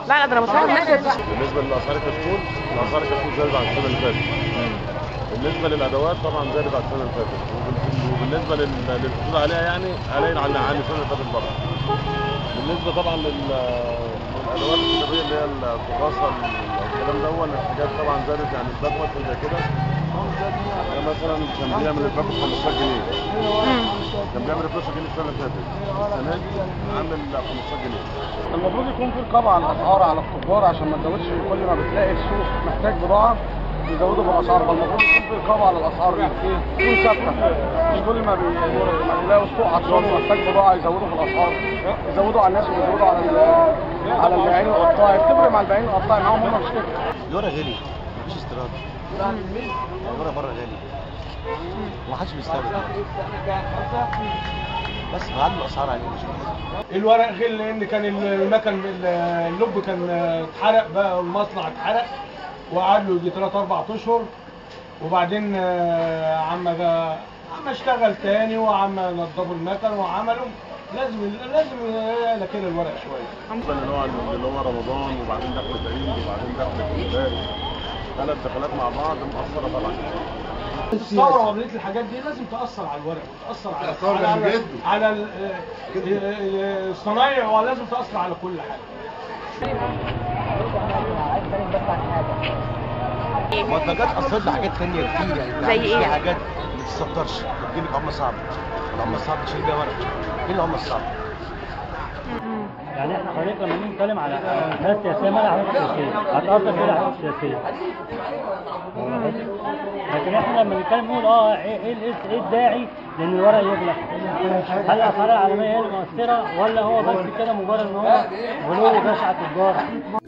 لا لا ده انا متخيل الناس بالنسبه لاسعار الكشكول الاسعار الكشكول زادت عن السنه اللي فاتت بالنسبه للادوات طبعا زادت عن السنه اللي فاتت وبال- وبالنسبه لل- للحصول عليها يعني قليل عن عن السنه اللي فاتت برضه بالنسبه طبعا لل- للادوات الكهربائيه اللي هي القراصه الكلام ده هو الحاجات طبعا زادت يعني الباك مثلا زي كده يعني مثلا كان بيعمل الباك ب 15 جنيه كان بيعمل 12 جنيه السنه اللي فاتت السنه دي عامل 15 جنيه المفروض يكون في رقابه على الاسعار على التجار عشان ما تزودش كل ما بتلاقي السوق محتاج بضاعه يزودوا في الاسعار فالمفروض يكون في رقابه على الاسعار دي تكون ثابته مش كل ما بي- ما بيلاقوا السوق عطشان ومحتاج بضاعه يزودوا في الاسعار يزودوا على الناس ويزودوا على ال- على البياعين والقطاع بتفرق مع البياعين والقطاع معاهم هم مش كده الورق غالي مفيش استيراد الورق بره غالي ومحدش بيستورد بس معلم الاسعار عليه مش كده الورق غير لان كان المكن اللب كان اتحرق بقى والمصنع اتحرق وقعد له يجي 3 4 اشهر وبعدين آه، عم بقى عم اشتغل تاني وعم نضفوا المكن وعملوا لازم لازم يعلى كده الورق شويه بالنسبه اللي هو اللي هو رمضان وبعدين دخلت عيد وبعدين دخلت المدارس ثلاث دخلات مع بعض مأثره طبعا الثوره وعمليه الحاجات دي لازم تاثر على الورق وتاثر على على على, على ال- آه، الصنايع ولازم تاثر على كل حاجه منتجات اثرت لحاجات ثانيه كتير يعني زي إيه في يعني؟ حاجات ما تتصدرش بتجيب عمله صعبه العمله الصعبه تشيل بيها ورق ايه العمله الصعبه؟ يعني احنا حضرتك لما نيجي نتكلم على حاجات سياسيه ما لها حاجات سياسيه هتأثر كده حاجات سياسيه لكن احنا لما نتكلم نقول اه ايه ايه ايه إيه الداعي لان الورق يغلى؟ هل الاسعار العالميه هي المؤثره ولا هو بس كده مجرد ان هو غلو جشع التجار؟